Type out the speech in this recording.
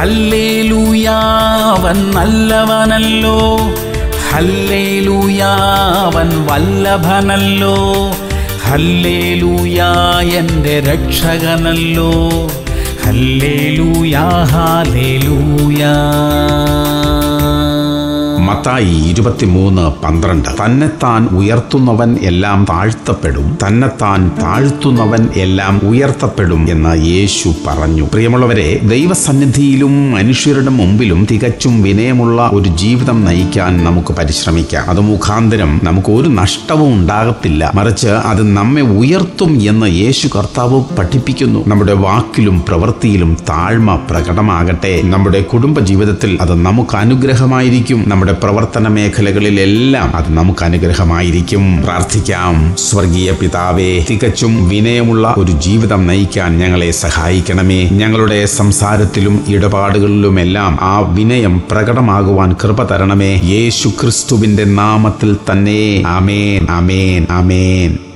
ഹല്ലേലൂയാവൻ നല്ലവനല്ലോ ഹല്ലേലൂയാവൻ വല്ലഭനല്ലോ ഹല്ലേലൂയാ എൻ്റെ രക്ഷകനല്ലോ ഹല്ലേലൂയാ ഹാലേലൂയാ മത്തായി ഇരുപത്തിമൂന്ന് പന്ത്രണ്ട് തന്നെത്താൻ ഉയർത്തുന്നവൻ എല്ലാം താഴ്ത്തപ്പെടും തന്നെത്താൻ താഴ്ത്തുന്നവൻ എല്ലാം ഉയർത്തപ്പെടും എന്ന് യേശു പറഞ്ഞു പ്രിയമുള്ളവരെ ദൈവസന്നിധിയിലും മനുഷ്യരുടെ മുമ്പിലും തികച്ചും വിനയമുള്ള ഒരു ജീവിതം നയിക്കാൻ നമുക്ക് പരിശ്രമിക്കാം അത് മുഖാന്തരം നമുക്ക് ഒരു നഷ്ടവും ഉണ്ടാകത്തില്ല മറിച്ച് അത് നമ്മെ ഉയർത്തും എന്ന് യേശു കർത്താവ് പഠിപ്പിക്കുന്നു നമ്മുടെ വാക്കിലും പ്രവൃത്തിയിലും താഴ്മ പ്രകടമാകട്ടെ നമ്മുടെ കുടുംബ ജീവിതത്തിൽ അത് നമുക്ക് അനുഗ്രഹമായിരിക്കും നമ്മുടെ പ്രവർത്തന മേഖലകളിലെല്ലാം അത് നമുക്ക് അനുഗ്രഹമായിരിക്കും പ്രാർത്ഥിക്കാം സ്വർഗീയ പിതാവേ തികച്ചും വിനയമുള്ള ഒരു ജീവിതം നയിക്കാൻ ഞങ്ങളെ സഹായിക്കണമേ ഞങ്ങളുടെ സംസാരത്തിലും ഇടപാടുകളിലുമെല്ലാം ആ വിനയം പ്രകടമാകുവാൻ കൃപ തരണമേ യേശു ക്രിസ്തുവിന്റെ നാമത്തിൽ തന്നെ അമേൻ അമേൻ അമേൻ